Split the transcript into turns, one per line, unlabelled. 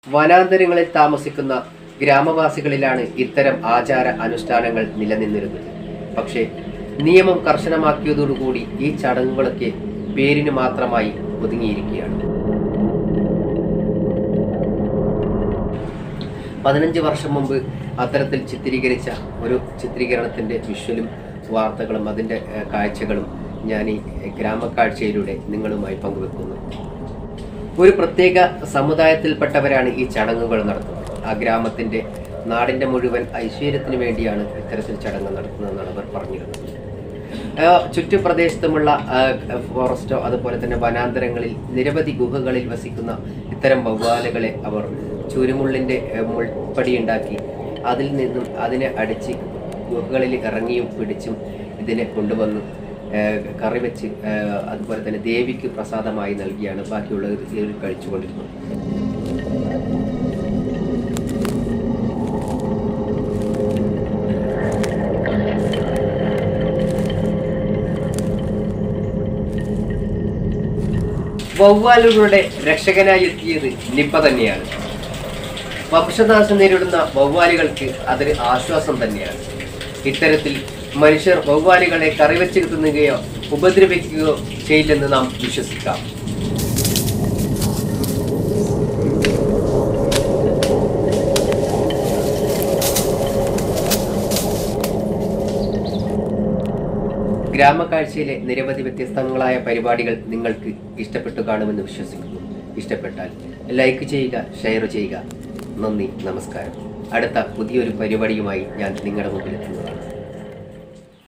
വനാന്തരങ്ങളിൽ താമസിക്കുന്ന ഗ്രാമവാസികളിലാണ് ഇത്തരം ആചാര അനുഷ്ഠാനങ്ങൾ നിലനിന്നിരുന്നത് പക്ഷേ നിയമം കർശനമാക്കിയതോടുകൂടി ഈ ചടങ്ങുകളൊക്കെ പേരിന് മാത്രമായി ഒതുങ്ങിയിരിക്കുകയാണ് പതിനഞ്ച് വർഷം മുമ്പ് അത്തരത്തിൽ ചിത്രീകരിച്ച ഒരു ചിത്രീകരണത്തിൻ്റെ വിഷ്വലും വാർത്തകളും അതിൻ്റെ ഏഹ്, കാഴ്ചകളും ഞാൻ ഈ ഗ്രാമക്കാഴ്ചയിലൂടെ നിങ്ങളുമായി പങ്കുവെക്കുന്നു ഒരു പ്രത്യേക സമുദായത്തിൽപ്പെട്ടവരാണ് ഈ ചടങ്ങുകൾ നടത്തുന്നത് ആ ഗ്രാമത്തിൻ്റെ നാടിൻ്റെ മുഴുവൻ ഐശ്വര്യത്തിന് വേണ്ടിയാണ് ഇത്തരത്തിൽ ചടങ്ങ് നടത്തുന്നതെന്നാണ് അവർ പറഞ്ഞിരുന്നത് ആ, ചുറ്റുപ്രദേശത്തുമുള്ള ആ, ഫോറസ്റ്റോ അതുപോലെ തന്നെ വനാന്തരങ്ങളിൽ നിരവധി ഗുഹകളിൽ വസിക്കുന്ന ഇത്തരം വവ്വാലുകളെ അവർ ചുരുമുള്ളിൻ്റെ മുൾപ്പടി ഉണ്ടാക്കി അതിൽ നിന്നും അതിനെ അടിച്ച് ഗുഹകളിൽ ഇറങ്ങിയും പിടിച്ചും ഇതിനെ കൊണ്ടുവന്ന് ആ, കറി വെച്ച് ആ, അതുപോലെ തന്നെ ദേവിക്ക് പ്രസാദമായി നൽകിയാണ് ബാക്കിയുള്ളവർ ഇതിൽ കഴിച്ചുകൊണ്ടിരുന്നത് വവ്വാലുകളുടെ രക്ഷകനായി എത്തിയത് നിപ്പ തന്നെയാണ് വംശനാശം നേരിടുന്ന വവ്വാലുകൾക്ക് അതൊരു ആശ്വാസം തന്നെയാണ് ഇത്തരത്തിൽ മനുഷ്യർ വവ്വാലുകളെ കറിവെച്ച് തിന്നുകയോ ഉപദ്രവിക്കുകയോ ചെയ്യില്ലെന്ന് നാം വിശ്വസിക്കാം ഗ്രാമക്കാഴ്ചയിലെ നിരവധി വ്യത്യസ്തങ്ങളായ പരിപാടികൾ നിങ്ങൾക്ക് ഇഷ്ടപ്പെട്ടു കാണുമെന്ന് വിശ്വസിക്കുന്നു ഇഷ്ടപ്പെട്ടാൽ ലൈക്ക് ചെയ്യുക ഷെയർ ചെയ്യുക നന്ദി നമസ്കാരം അടുത്ത പുതിയൊരു പരിപാടിയുമായി ഞാൻ നിങ്ങളുടെ മുമ്പിൽ എത്തുന്നതാണ്